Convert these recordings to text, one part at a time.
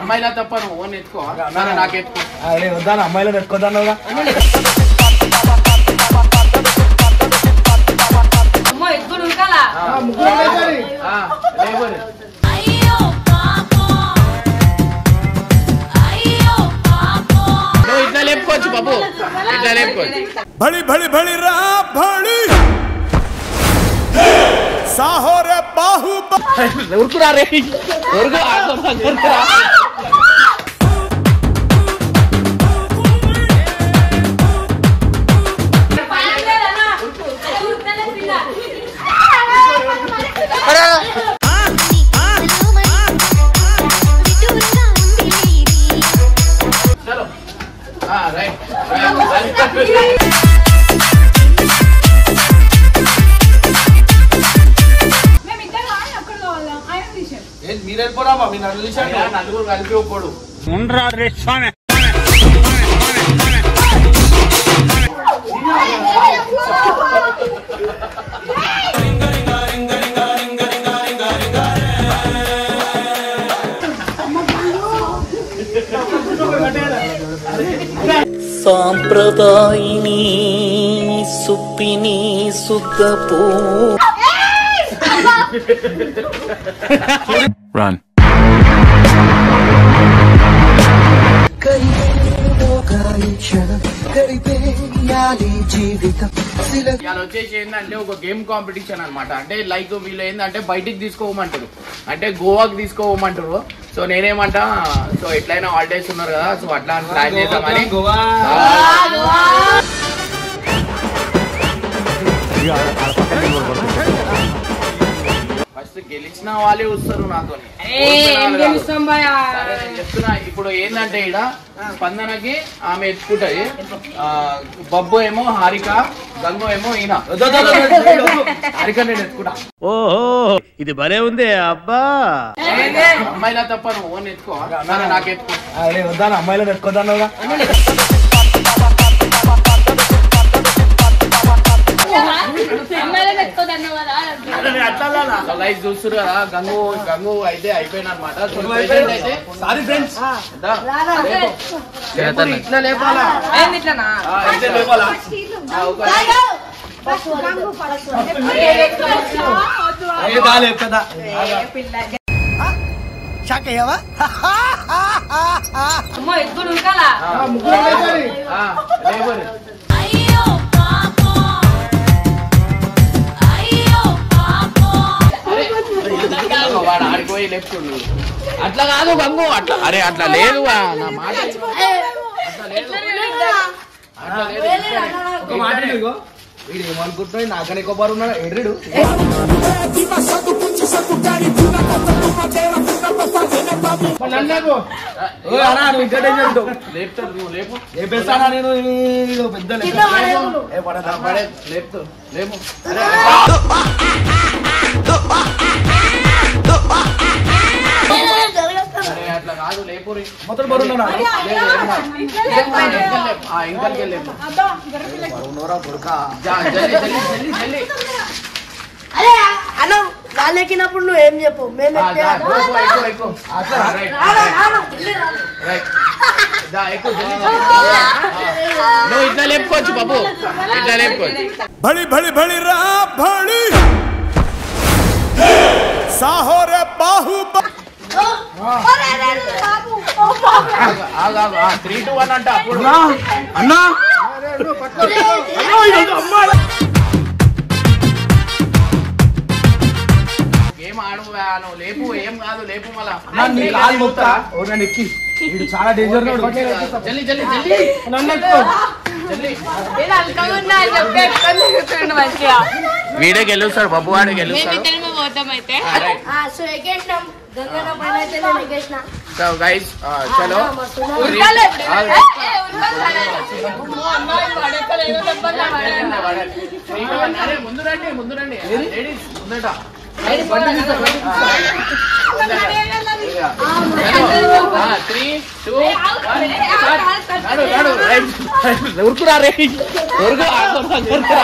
అమ్మాయిలా తప్ప నువ్వు ఓన్ ఎత్తుకో సరే నాకు ఎత్తుకో అరే వద్దాను అమ్మాయిలో పెట్టుకోదాను అమ్మో ఎక్కువ ఉరకాలా ఆ, లేబర్. అయ్యో పాపం అయ్యో పాపం నువ్వు ఇట్లా లేపుకోవచ్చు బాబు ఇట్లా లేపుకోవచ్చు బడి బడి బడి రా బడి సాహో రే బాహు ఉరుకురా రే ఉరుకు ఉరుకురా చలో ఆ, రైట్ రైట్. మీరు వెళ్ళిపోరా మీ నన్ను అయినా నలుగురు కలిపి ఒక్కడు సాంప్రదాయిని సుప్పిని సుద్దపూ Run. ఇవాళ వచ్చేసి ఏంటంటే ఒక గేమ్ కాంపిటీషన్ అన్నమాట అంటే లైక్ వీళ్ళు ఏంటంటే బయటికి తీసుకోవమంటారు అంటే గోవాకి తీసుకోవమంటారు సో నేనేమంటా సో ఎట్లయినా హాలిడేస్ ఉన్నారు కదా సో అట్లా ప్లాన్ చేద్దామని ఫస్ట్ గెలిచిన వాళ్ళే వస్తారు నాతో ఏం గెలుస్తాం భయ సరే నేను చెప్తున్నా ఇప్పుడు ఏంటంటే ఇక్కడ స్పందనకి ఆమె ఎత్తుకుంటది ఆ, బబ్బు ఏమో హారిక గంగు ఏమో ఈయన హారిక నేను ఎత్తుకుంటా ఓహో ఇది భలే ఉంది అబ్బా అమ్మాయిలా తప్ప నువ్వు ఓన్ ఎత్తుకో సరే నాకు ఎత్తుకో అరే వద్దాను అమ్మాయిలో పెట్టుకోదాను లైక్ చూస్తురు కదా గంగు గంగు అయితే అయిపోయిన అనమాట అయితే సారీ ఫ్రెండ్స్ దా, లేపు. లేపు, ఇట్లా లేపాలా ఏంది ఇట్లనా ఆ, ఇట్లా లేపాలా ఆ, ఒక- కదా అమ్మో ఎక్కువ ఉరకాలా ఆ, ఆ, లేబర్. అయ్యో పాపం అయ్యో పాపం వాడు ఆడిపోయి లేపుతుండు అట్లా కాదు గంగు అట్లా అరే అట్లా లేదు వా, నా మాట విను. అట్లా లేదు అట్లా లేదు ఒక మాట ఇదిగో వీడు ఏమనుకుంటున్నాడు నాకనే కొబ్బరి ఉన్నాడు ఎడ్రిడు ఓ అన్నా నువ్వు ఇంకా డేంజర్ ఉంటావు లేపుతాడు నువ్వు లేపు లేపేస్తానా నేను ఇది ఒక పెద్ద లేపే. ఏ పడదా పడే లేపుతూ లేపు అరే అరే అట్లా కాదు లేపు రే. మొత్తం బరువున్నా లేదు, ఏం కాదు. ఆ, ఇంకల్ లేపు. ఆ, ఇంకల్కి లేపు. బరువున్నోరా కొడుకా జా, జల్లి జల్లి జల్లి జల్లి అరే అన్న వాళ్ళు ఎక్కినప్పుడు నువ్వు ఏం చెప్పు మేము ఆ, ఎక్కే దా, ఎక్కువ, ఎక్కువ, ఎక్కువ. ఆ, రైట్, రైట్, రైట్. దా, ఎక్కువ, జల్లి, జల్లి. ఆ, నువ్వు ఇట్లా లేపుకోవచ్చు బాబు ఇట్లా లేపుకోవచ్చు బడి బడి బడి రా బడి సాహో రే బాహు త్రీ టు వన్ అంట అప్పుడు అన్నా ఏం ఆడు నువ్వు లేపు ఏం కాదు లేపు మళ్ళా నన్ను కాలు మొక్తా ఓ నన్ను ఎక్కి వీడు చాలా డేంజర్ జల్లి జల్లి జల్లి నన్ను ఎక్కువ జల్లి నేను అనుకోకుండా చెప్పి ఎక్కడ తిరుగుతుండు మంచిగా వీడే గెలుస్తాడు బాబు వాడే గెలుస్తాడు మేమిద్దరమే పోతాం అయితే సో ఎక్కేసినాం గంగన్న పైన అయితే నేను ఎక్కేసిన సో గైస్ చలో ఉరకాలే ఇప్పుడు. ఏ, ఏ, ఉరకాలే. అమ్మో, అమ్మాయి పడకలేదు, దెబ్బలు పడాలి. అరే ముందు రండి ముందు రండి లేడీస్ ముందట త్రీ టూ నడు నడు రైట్ ఉరుకురా రే ఉరుకు ఉరుకురా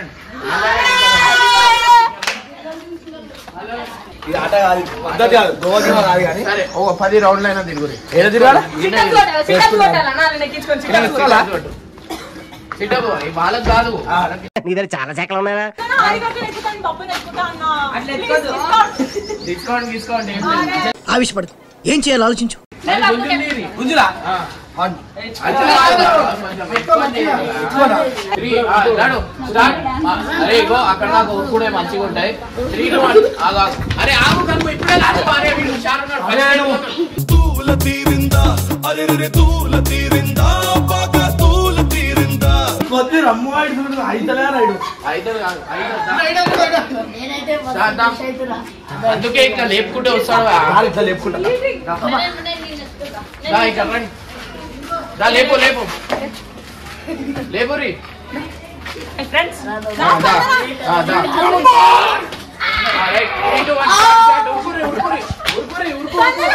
ఆడండి ఆడండి. ఇది ఆట కాదు పద్ధతి కాదు గోవా గేమ్ కాదు కానీ సరే ఓ పది రౌండ్లు అయినా తిరుగురి ఏదో తిరగాల సిట్టప్ కొట్టాలి, సిట్టప్ కొట్టాలి, అన్న, నేను ఎక్కించుకొని సిట్టప్ కొట్టాలి. సిట్టపు ఈ వాళ్ళకి కాదు వాళ్ళకి అన్న, ఆరిగట్టులు ఎక్కుతాను, పప్పుని ఎక్కుతా అన్న. డిస్కౌంట్ డిస్కౌంట్ ఏం లేదు. ఆవేశపడదు ఏం చేయాలో ఆలోచించు మరి గుంజుంది ఇది. గుంజులా ఆ. ఆన్. అట్లా కాదు. కొంచెం ఎక్కువ చేయాలి. త్రీ ఆ, నడు స్టార్ట్ ఆ, అరే ఇగో అక్కడ నాకు ఊరుకునే మంచిగా ఉంటాయి త్రీ టు వన్ ఆగు, ఆగు. అరే ఆగు కనుక ఇప్పుడే కాదు అరే వీడు హుషారున్నాడు. అరే నువ్వు. తూల తీరిందా అరే తూల తీరిందా బాగా తూల తీరిందా కొద్ది రమ్ము ఆడి చూడు అయితలే రాడు ఐదు కాదు, ఐదు దా. నేనైతే దా, దా. ఫస్ట్ అవుతున్నా అందుకే ఇంకా లేపుకుంటే వస్తాడు కాలు ఇట్లా లేపుకుంటా దా ఇక్కడ రండి దా లేపు లేపు లేపు రీ ఫ్రెండ్స్ దా ఆ, దా ఆ, right. Three two one start. ఉరుకురి, ఉరుకురి, ఉరుకురి, ఉరుకు, ఉరుకు.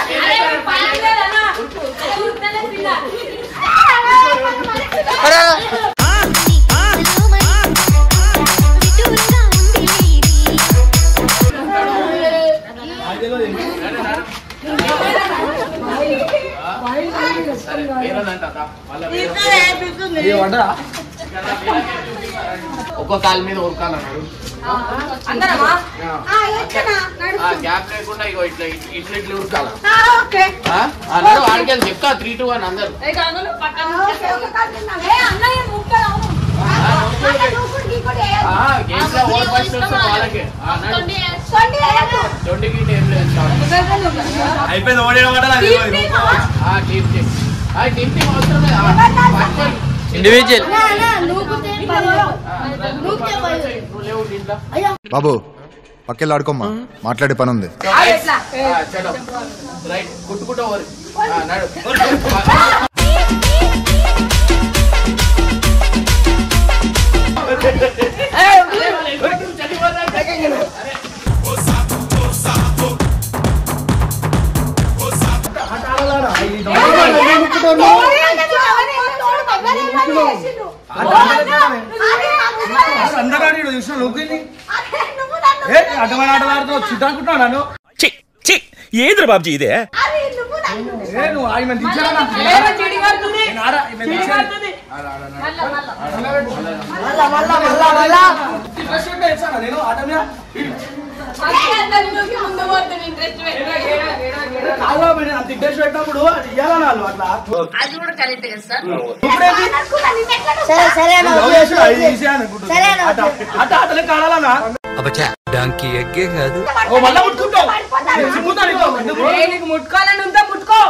సరే, వేరేదంట, దా. మళ్ళా వేరే- ఇది వండరా ఒక్కో కాలు మీద ఉరకాలన్నాడు అందరమా ఆ, గ్యాప్ లేకుండా ఇగో ఇట్లా ఇట్లా ఇట్లా ఇట్లా ఉరకాల ఓకే ఆ? అన్నాడు ఆడికెళ్ళి చెప్తా త్రీ టు వన్ అందరు ఏ గంగులు పక్కన ఏ అన్నయ్య ముక్కలు గేమ్స్ లో ఓవర్ ఫస్ట్ వస్తే వాళ్ళకే ఆ, అన్నాడు ట్వంటీకి ఏం లేదు start. అయిపోయింది ఓడేయడం అంటే నాకు తెలియదు. ఆ టీమ్ టీమ్ ఆ టీమ్ టీమ్ అవసరం లేదు ఆ, పట్టుకొని. ఇండివిజువల్ నూకుతే నూకుతే నువ్వు లేవు దీంట్లో బాబు పక్కెళ్ళి ఆడుకోమ్మా మాట్లాడే పని ఉంది ఆ, చలో రైట్ కుట్టుకుంటూ ఓవర్ ఆ, నడు అందరూ ఆడి చూసిన లోకి ఏ అడ్డమైన ఆటలు ఆడుతున్నావు చిట్ అనుకుంటున్నావు నన్ను ఏంద్ర బాబ్జీ ఇదే ఏ నువ్వు ఆయన దించాలా నాకు? చెడి పడుతుంది నేను ఆడ ఈమె చెడి దించాను. పడుతుంది మళ్ళా మళ్ళా మళ్ళా మళ్ళా ఇంట్రెస్ట్ ఉంటే వేస్తానా నేను ఆట మీద అందరిలోకి ముందు పోతుంది ఇంట్రెస్ట్ కాదు బాబు, నేను అంత ఇంట్రెస్ట్ పెట్టినప్పుడు అది ఇయ్యాలని వాళ్ళు అట్లా అది కూడా కరెక్ట్ కదా సార్ ఇప్పుడేంటి? సరే సరే అన్న, లవ్ ఓకే, చేసి ఓకే, అది ఓకే. ఈజీ అనుకుంటున్నా. సరే అన్న, ఆట ఆట ఆటలే కాడాలన్నా అబ్బచ్చా డాంకీ ఎగ్గే కాదు ఓ మళ్ళా ముట్టుకుంటావు నేను చిమ్ముతాను ఇంకో. ఎందుకు? నీకు ముట్టుకోవాలని ఉందా ముట్టుకో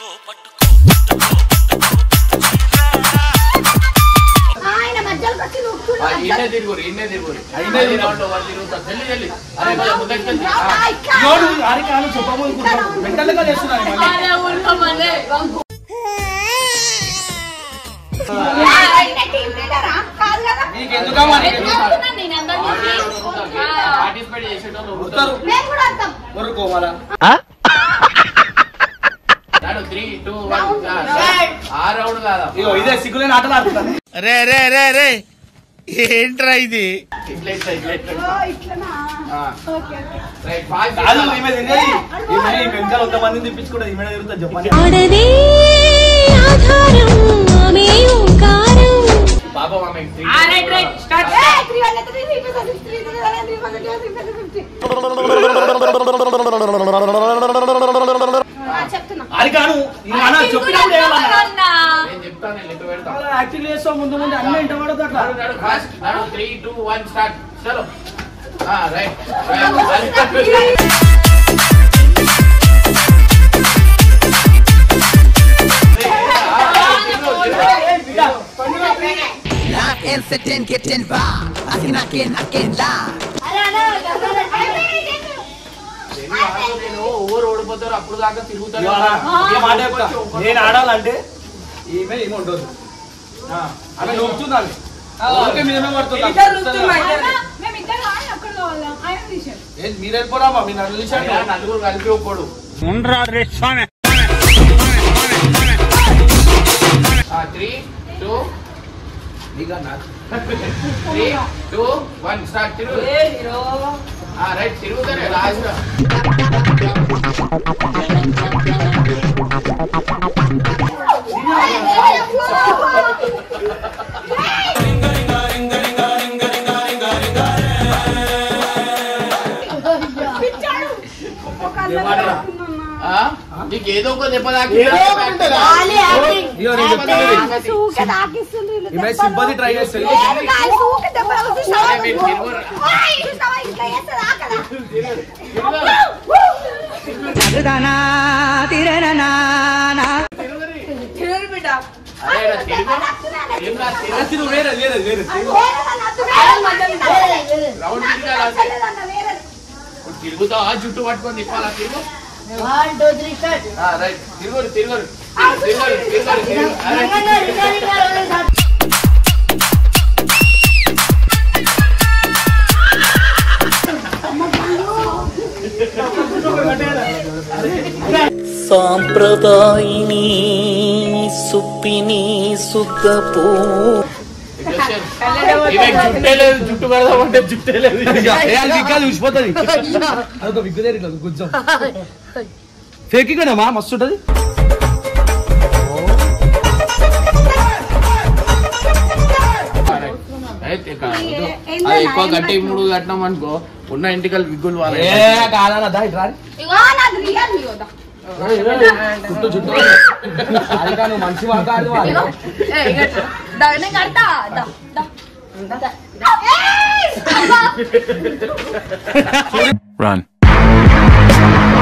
ఆయన మధ్యలోకి వచ్చి ఆ, నూకుతున్నాడు. ఈయనే తిరుగురు ఈయనే తిరుగురు ఐదే రౌండ్ ఓవర్ తిరుగుతా జల్లి జల్లి అరే కొంచెం ముందరికి వెళ్ళి. ఆ, నోడు ఆడి కాదు చెప్పబోతున్నాడు మెంటల్ గా చేస్తున్నాను మళ్ళీ నీకు ఎందుకమ్మా నీకు పార్టిసిపేట్ చేసేటోళ్ళు ఉడతారు మేము కూడా వస్తాం. కొరుకోవాలా నాడు త్రీ టూ వన్ ఆ రౌండ్ కాదా ఇగో ఇదే సిగ్గులేని ఆటలు ఆడుతున్నాను రే రే రే రే ఏంట్రా ఇది ఇట్లా ఇట్లా ఇట్లా ఇట్లా ఆ. రైట్ ఫాస్ట్ కాదు ఈమె తినేది ఈమె ఈ వెనకాల వంద మందిని తెప్పించుకుంటే ఈమె తిరుగుతా చెప్పండి పాపం ఆమె త్రీ రైట్ రైట్ స్టార్ట్ అది కాను ఈమె అన్న చెప్పినప్పుడు ఏమన్నా నేను చెప్తాను లెక్క పెడతా యాక్టింగ్ చేస్తావు ముందు ముందు అన్ని ఇంట పడదు అట్లా నడు నడు ఫాస్ట్ నడు త్రీ టూ వన్ స్టార్ట్ చలో ఆ రైట్ అరే అన్న, నేను ఊరు ఓడిపోతారు అప్పుడు దాకా తిరుగుతారు ఇవాళ ఈ మాట చెప్తా. నేను ఆడాలంటే ఈమె ఈమె ఉండదు ఆ, ఆమె నొప్పుతుందాన్ని ఓకే మీరేమే పడుతుందా ఏంటి మీరు వెళ్ళిపోరామా మీరు నన్ను చూశాను అయినా నలుగురు కలిపి ఒక్కడు three two three two one start తిరుగు ఏ హీరో ఆ, రైట్ తిరుగుతానే లాస్ట్ ఆ? నీకు ఏదో ఒక దెబ్బ ఏదో ఒకటి ఉంటుందా? ఖాళీ యాక్టింగ్ ఇగో నేను చెప్తాను యాక్టింగ్. వినయ్. ఈమె సింపతి ట్రై చేస్తుంది అరే, మీరు తిరుగురు. తిరుగు బిడ్డ అరే, రా, తిరుగు. తిరుగురా, తిరుగు. అరే, తిరుగు, వేరే వేరే వేరే రౌండ్ తిరగాలి అంతే. ఇప్పుడు తిరుగుతావు ఆ జుట్టు పట్టుకొని తిప్పాలా తిరుగు వన్ టూ త్రీ స్టార్ట్ ఆ, రైట్ తిరుగురు తిరుగురు తిరుగురు తిరుగురు తిరుగు అరే, రింగంగా రింగా రింగా రెండు స్టార్ట్ సాంప్రదాయిని సుప్పిని సుద్దపూ ఈమె జుట్టే లేదు జుట్టు కడదామంటే జుట్టే లేదు విగ్గాలు చూసిపోతుంది అదొక విగ్గు దగ్గర ఇట్లా గుజ్జం ఫేక్ కదమ్మా మస్తు ఉంటది అయితే ఇక వద్దు. అది ఎక్కువ గట్టి మూడు కట్టినాం అనుకో ఉన్న ఇంటికల్ విగ్గులు వాళ్ళ ఏ కాదన్న దా ఇట్రా ఇగో నాది రియల్ మీ వద్ద చుట్టూ చుట్టూ అది కాదు మంచి మాట్లాడు ఇగో ఏ ఇగ దా నేను కడతా దా దా దా. ఏయ్! అబ్బా! Run.